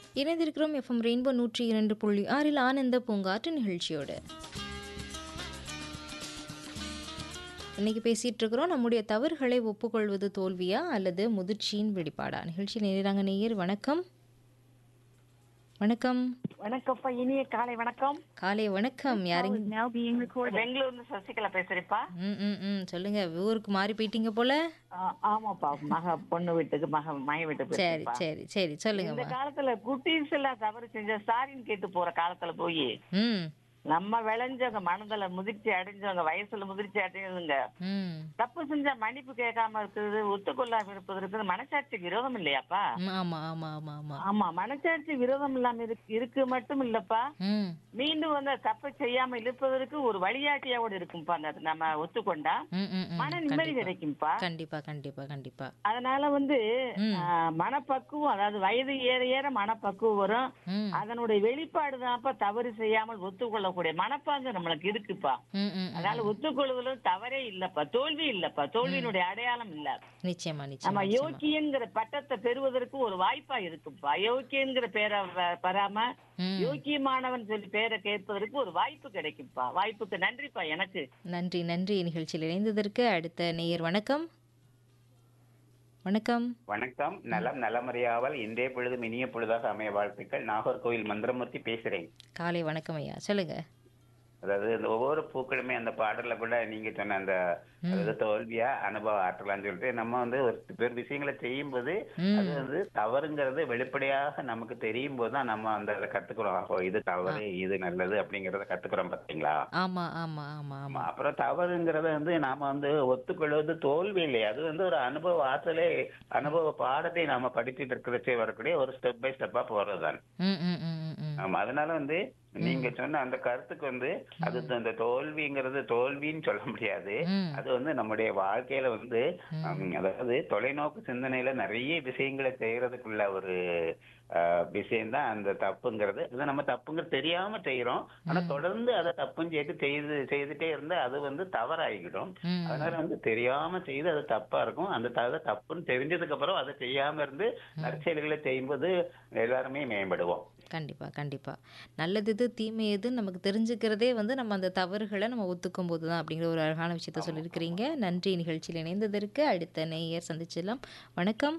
இணைந்திருக்கிறோம் FM rainbow நூற்றி இரண்டு புள்ளி ஆறில் ஆனந்த பூங்காற்று நிகழ்ச்சியோடு இன்னைக்கு பேசிட்டு இருக்கிறோம் நம்முடைய தவறுகளை ஒப்புக்கொள்வது தோல்வியா அல்லது முதிர்ச்சியின் வெளிப்பாடா நிகழ்ச்சி நேராங்க நேயர் வணக்கம் வணக்கம் வணக்கம்ப்பா இனிய காலை வணக்கம் காலை வணக்கம் யாருங்க now being recorded. பெங்களூர்ல சசிகலா பேசுறேப்பா ம் ம் ம் சொல்லுங்க ஊருக்கு மாறி போயிட்டீங்க போல ஆ, ஆமாப்பா மக பொண்ணு வீட்டுக்கு மக மக வீட்டுக்கு சரி போயிருக்கேன்ப்பா. சரி சரி இந்த சொல்லுங்கம்மா காலத்துல குட்டீஸ் எல்லாம் தவறு செஞ்ச சாரின்னு கேட்டு போற காலத்துல போய் ம் நம்ம விளைஞ்சவங்க மனதுல முதிர்ச்சி அடைஞ்சவங்க வயசுல முதிர்ச்சி அடைஞ்சவங்க ம் தப்பு செஞ்சா மன்னிப்பு கேட்காம இருக்குது ஒத்துக்கொள்ளாம இருப்பதற்கு மனசாட்சி விரோதம் இல்லையாப்பா ம், ஆமா ஆமா ஆமா ஆமா ஆமா மனசாட்சி விரோதம் இல்லாம இருக்கு இருக்கு மட்டும் இல்லப்பா ம் மீண்டும் வந்து தப்பு செய்யாம இருப்பதற்கு ஒரு வழிகாட்டியாவோட இருக்கும்பா அந்த நம்ம ஒத்துக்கொண்டா ம் ம் ம் மன நிம்மதி கண்டிப்பா கிடைக்கும்பா கண்டிப்பா கண்டிப்பா கண்டிப்பா அதனால வந்து ம். ஆஹ், மனப்பக்குவம் அதாவது வயது ஏற ஏற மனப்பக்குவம் வரும் ம் அதனுடைய வெளிப்பாடு தான்ப்பா தவறு செய்யாமல் ஒத்துக்கொள்ளக்கூடிய மனப்பாங்கு நம்மளுக்கு இருக்குப்பா ம் ம் ம். அதனால ஒத்துக்கொள்வதில் தவறே இல்லப்பா தோல்வி இல்லப்பா தோல்வியினுடைய அடையாளம் இல்ல நிச்சயமா நம்ம நிச்சயமா நிச்சயமா யோக்கியங்கிற பட்டத்தை பெறுவதற்கு ஒரு வாய்ப்பா இருக்குப்பா யோக்கியங்கிற பேரை வ- பெறாம ம் யோக்கியமானவன் சொல்லி பேரை கேட்பதற்கு ஒரு வாய்ப்பு கிடைக்கும்பா வாய்ப்புக்கு நன்றிப்பா எனக்கு நன்றி நன்றி நிகழ்ச்சியில் இணைந்ததற்கு அடுத்த நேயர் வணக்கம் வணக்கம் வணக்கம் நலம் நலமறியாவல் இன்றைய பொழுதும் இனிய பொழுதாக அமைய வாழ்த்துக்கள் நாகர்கோவில் மந்திரமூர்த்தி பேசுறேன் காலை வணக்கம் ஐயா சொல்லுங்க அதாவது இந்த ஒவ்வொரு பூக்களுமே அந்த பாடல்ல கூட நீங்க சொன்ன அந்த அதாவது தோல்வியா அனுபவ ஆற்றலாம்னு சொல்லிட்டு நம்ம வந்து ஒரு பேர் விஷயங்களை செய்யும்போது ம் அது வந்து தவறுங்கிறது வெளிப்படையாக நமக்கு தெரியும் போது தான் நம்ம அந்த அதை கத்துக்கிறோம் ஓ இது தவறு இது நல்லது அப்படிங்கறத கத்துக்கிறோம் பாத்தீங்களா ஆமா ஆமா ஆமா ஆமா ஆமா அப்புறம் தவறுங்கிறத வந்து நாம வந்து ஒத்துக்கொள்வது தோல்வி இல்லை அது வந்து ஒரு அனுபவ ஆற்றலே அனுபவ பாடத்தை நாம படிச்சுட்டு இருக்கிறச்சே வரக்கூடிய ஒரு ஸ்டெப் பை ஸ்டெப்பா போறதுதான் ம் ம் ம் ம், ம் ஆமா அதனால வந்து நீங்க சொன்ன அந்த கருத்துக்கு வந்து அது அந்த தோல்விங்கிறது தோல்வின்னு சொல்ல முடியாது ம் அது வந்து நம்முடைய வாழ்க்கையில வந்து ஹம், அதாவது தொலைநோக்கு சிந்தனையில நிறைய விஷயங்களை செய்யறதுக்குள்ள ஒரு விஷயம் தான் அந்த தப்புங்கிறது அது நம்ம தப்புங்கிறது தெரியாம செய்யறோம் ஆனா தொடர்ந்து அதை தப்புன்னு செய்து செய்து செய்துட்டே இருந்தா அது வந்து தவறாகிடும் ம் அதனால வந்து தெரியாம செய்து அது தப்பா இருக்கும் அந்த த- தப்புன்னு தெரிஞ்சதுக்கு அப்புறம் அதை செய்யாம இருந்து நற்செயல்களை செய்யும்போது எல்லாருமே மேம்படுவோம் கண்டிப்பா கண்டிப்பா நல்லது எது தீமை எதுன்னு நமக்கு தெரிஞ்சுக்கிறதே வந்து நம்ம அந்த தவறுகளை நம்ம ஒத்துக்கும் போது தான் அப்படிங்கிற ஒரு அழகான விஷயத்த சொல்லியிருக்கிறீங்க நன்றி நிகழ்ச்சியில் இணைந்ததற்கு அடுத்த நேயர் சந்திச்சிடலாம் வணக்கம்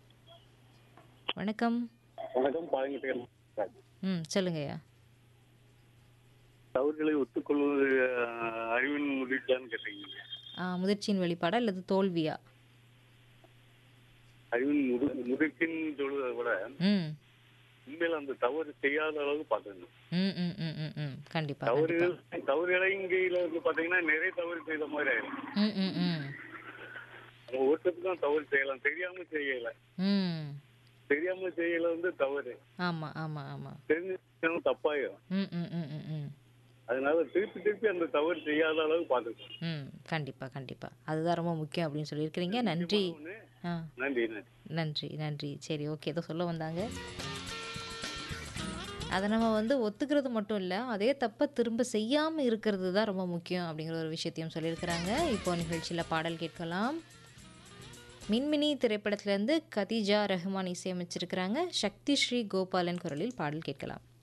வணக்கம் வணக்கம் பழங்கிட்டேன் ம் சொல்லுங்க ஐயா தவறுகளை ஒத்துக்கொள்வது அஹ், அறிவின் முதிர்ச்சியான்னு கேட்டீங்க ஆ, முதிர்ச்சியின் வெளிப்பாடா அல்லது தோல்வியா அறிவின் முது முதிர்ச்சின்னு சொல்வதை விட ம் உண்மையில அந்த தவறு செய்யாத அளவுக்கு பார்க்கணும் ம் ம் ம் ம் ம் கண்டிப்பா தவறுகள் கண்டிப்பா தவறுகளைங்கையில வந்து பாத்தீங்கன்னா நிறைய தவறு செய்த மாதிரி ஆயிடும் ம் ம் ம் நம்ம ஒருத்தருக்கு தான் தவறு செய்யலாம் தெரியாம செய்யல ம் தெரியாம செய்யல வந்து தவறு ஆமா ஆமா ஆமா தெரிஞ்சு தப்பாயிரும் ம் ம் ம் ம் ம் அதனால திருப்பி திருப்பி அந்த தவறு செய்யாத அளவுக்கு பார்த்துக்கணும் ம் கண்டிப்பா கண்டிப்பா அதுதான் ரொம்ப முக்கியம் அப்படின்னு சொல்லியிருக்கிறீங்க நன்றி ஒண்ணு. ஆ நன்றி நன்றி நன்றி நன்றி சரி ஓகே ஏதோ சொல்ல வந்தாங்க அதை நம்ம வந்து ஒத்துக்கிறது மட்டும் இல்லை அதே தப்பை திரும்ப செய்யாமல் இருக்கிறது தான் ரொம்ப முக்கியம் அப்படிங்கிற ஒரு விஷயத்தையும் சொல்லியிருக்கிறாங்க இப்போ நிகழ்ச்சியில் பாடல் கேட்கலாம் மின்மினி திரைப்படத்திலேருந்து கதிஜா ரஹ்மான் இசையமைச்சிருக்கிறாங்க சக்தி ஸ்ரீ கோபாலன் குரலில் பாடல் கேட்கலாம்